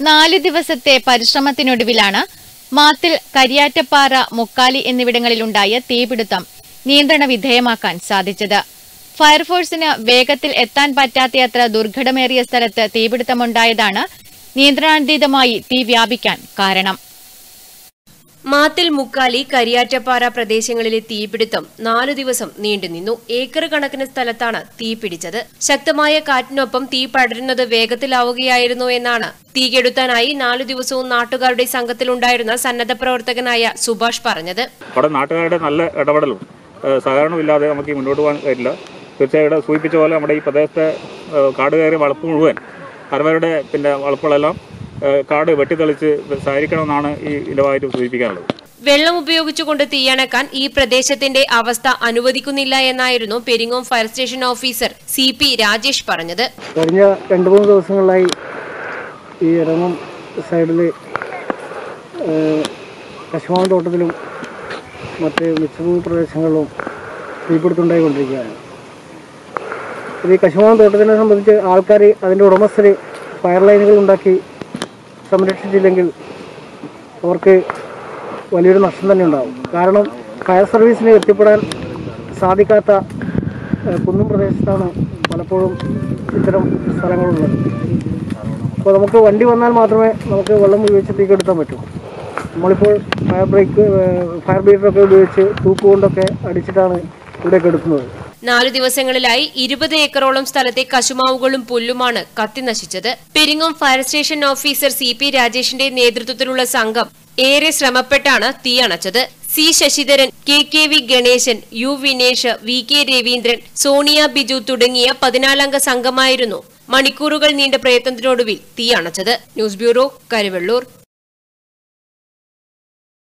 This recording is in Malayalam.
നാല് ദിവസത്തെ പരിശ്രമത്തിനൊടുവിലാണ് മാത്തിൽ കരിയാറ്റപ്പാറ മുക്കാലി എന്നിവിടങ്ങളിലുണ്ടായ തീപിടുത്തം നിയന്ത്രണ വിധേയമാക്കാൻ സാധിച്ചത് ഫയർഫോഴ്സിന് വേഗത്തിൽ എത്താൻ പറ്റാത്തയത്ര ദുർഘടമേറിയ സ്ഥലത്ത് തീപിടുത്തമുണ്ടായതാണ് നിയന്ത്രണാതീതമായി തീ വ്യാപിക്കാൻ കാരണം മാത്തിൽ മുക്കാലി കരിയാറ്റപ്പാറ പ്രദേശങ്ങളിലെ തീപിടുത്തം നാലു ദിവസം നീണ്ടുനിന്നു ഏക്കർ കണക്കിന് സ്ഥലത്താണ് തീ പിടിച്ചത് ശക്തമായ കാറ്റിനൊപ്പം തീ പടരുന്നത് വേഗത്തിലാവുകയായിരുന്നു എന്നാണ് തീ കെടുത്താനായി നാലു ദിവസവും നാട്ടുകാരുടെ സംഘത്തിലുണ്ടായിരുന്ന സന്നദ്ധ പ്രവർത്തകനായ സുഭാഷ് പറഞ്ഞത് അവിടെ നാട്ടുകാരുടെ നല്ല ഇടപെടലും ഏഹ് സഹകരണമില്ലാതെ നമുക്ക് ഈ മുന്നോട്ട് പോകാൻ കഴിയില്ല തീർച്ചയായും ഇവിടെ സൂചിപ്പിച്ച പോലെ നമ്മുടെ ഈ പ്രദേശത്തെ ഏഹ് കാട് കയറിയ വളപ്പ് മുഴുവൻ അരവരുടെ പിന്നെ വളപ്പുകളെല്ലാം ഏഹ് കാട് വെട്ടിത്തെളിച്ച് സഹകരിക്കണമെന്നാണ് ഈ ഇടവായിട്ട് സൂചിപ്പിക്കാനുള്ളത് വെള്ളം ഉപയോഗിച്ചുകൊണ്ട് തീയണക്കാൻ ഈ പ്രദേശത്തിന്റെ അവസ്ഥ അനുവദിക്കുന്നില്ല എന്നായിരുന്നു Peringome fire station officer C P Rajesh പറഞ്ഞത് കഴിഞ്ഞ രണ്ട് മൂന്ന് ദിവസങ്ങളിലായി ഈ ഇറങ്ങും സൈഡിൽ കശുമാവൻ തോട്ടത്തിലും മറ്റ് മിച്ചഭൂമി പ്രദേശങ്ങളിലും തീപിടുത്തുണ്ടായിക്കൊണ്ടിരിക്കുകയാണ് ഇത് ഈ കശുമാവൻ തോട്ടത്തിനെ സംബന്ധിച്ച് ആൾക്കാർ അതിൻ്റെ ഉടമസ്ഥർ ഫയർ ലൈനുകൾ ഉണ്ടാക്കി സംരക്ഷിച്ചില്ലെങ്കിൽ അവർക്ക് വലിയൊരു നഷ്ടം തന്നെ ഉണ്ടാവും കാരണം ഫയർ സർവീസിന് എത്തിപ്പെടാൻ സാധിക്കാത്ത ഏഹ്, കുന്നും പ്രദേശത്താണ് പലപ്പോഴും ഇത്തരം സ്ഥലങ്ങളുള്ളത് അപ്പോൾ നമുക്ക് വണ്ടി വന്നാൽ മാത്രമേ നമുക്ക് വെള്ളം ഉപയോഗിച്ച് തീ കെടുത്താൻ പറ്റൂ നമ്മളിപ്പോൾ ഫയർ ബ്രേക്ക് ഏഹ്, ഫയർ ബീറ്ററൊക്കെ ഉപയോഗിച്ച് തൂക്ക് കൊണ്ടൊക്കെ അടിച്ചിട്ടാണ് ഇവിടെ കെടുക്കുന്നത് നാലു ദിവസങ്ങളിലായി ഇരുപത് ഏക്കറോളം സ്ഥലത്തെ കശുമാവുകളും പുല്ലുമാണ് കത്തിനശിച്ചത് Peringome fire station officer C P രാജേഷിന്റെ നേതൃത്വത്തിലുള്ള സംഘം ഏറെ ശ്രമപ്പെട്ടാണ് തീ അണച്ചത് സി ശശിധരൻ കെ കെ വി ഗണേശൻ യു വിനേഷ് വി കെ രവീന്ദ്രൻ സോണിയ ബിജു തുടങ്ങിയ പതിനാലംഗ സംഘമായിരുന്നു മണിക്കൂറുകൾ നീണ്ട പ്രയത്നത്തിനൊടുവിൽ തീ അണച്ചത് ന്യൂസ് ബ്യൂറോ കരുവള്ളൂർ